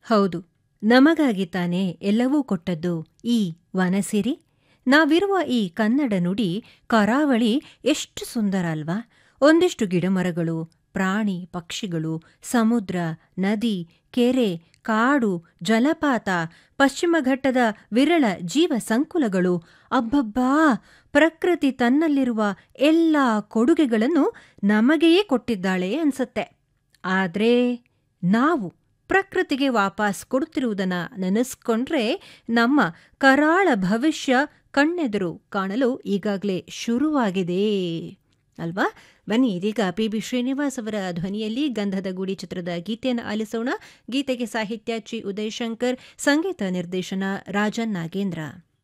ಹೌದು ನಮಗಾಗಿ ತಾನೇ ಎಲ್ಲವೂ ಕೊಟ್ಟದ್ದು ಈ ವನಸಿರಿ ನಾವಿರುವ ಈ ಕನ್ನಡ ನುಡಿ ಕರಾವಳಿ ಎಷ್ಟು ಸುಂದರ ಅಲ್ವಾ ಒಂದಿಷ್ಟು ಗಿಡಮರಗಳು ಪ್ರಾಣಿ ಪಕ್ಷಿಗಳು ಸಮುದ್ರ ನದಿ ಕೆರೆ ಕಾಡು ಜಲಪಾತ ಪಶ್ಚಿಮ ಘಟ್ಟದ ವಿರಳ ಜೀವ ಸಂಕುಲಗಳು ಅಬ್ಬಬ್ಬಾ ಪ್ರಕೃತಿ ತನ್ನಲ್ಲಿರುವ ಎಲ್ಲ ಕೊಡುಗೆಗಳನ್ನು ನಮಗೆಯೇ ಕೊಟ್ಟಿದ್ದಾಳೆ ಅನ್ಸತ್ತೆ ಆದ್ರೆ ನಾವು ಪ್ರಕೃತಿಗೆ ವಾಪಸ್ ಕೊಡುತ್ತಿರುವುದನ್ನ ನೆನೆಸ್ಕೊಂಡ್ರೆ ನಮ್ಮ ಕರಾಳ ಭವಿಷ್ಯ ಕಣ್ಣೆದುರು ಕಾಣಲು ಈಗಾಗಲೇ ಶುರುವಾಗಿದೆ ಅಲ್ವಾ ಬನ್ನಿ ಇದೀಗ ಪಿ ಬಿ ಶ್ರೀನಿವಾಸ್ ಅವರ ಧ್ವನಿಯಲ್ಲಿ ಗಂಧದ ಗುಡಿ ಚಿತ್ರದ ಗೀತೆಯನ್ನು ಆಲಿಸೋಣ ಗೀತೆಗೆ ಸಾಹಿತ್ಯ ಚಿ ಉದಯಶಂಕರ್ ಸಂಗೀತ ನಿರ್ದೇಶನ ರಾಜನ್ ನಾಗೇಂದ್ರ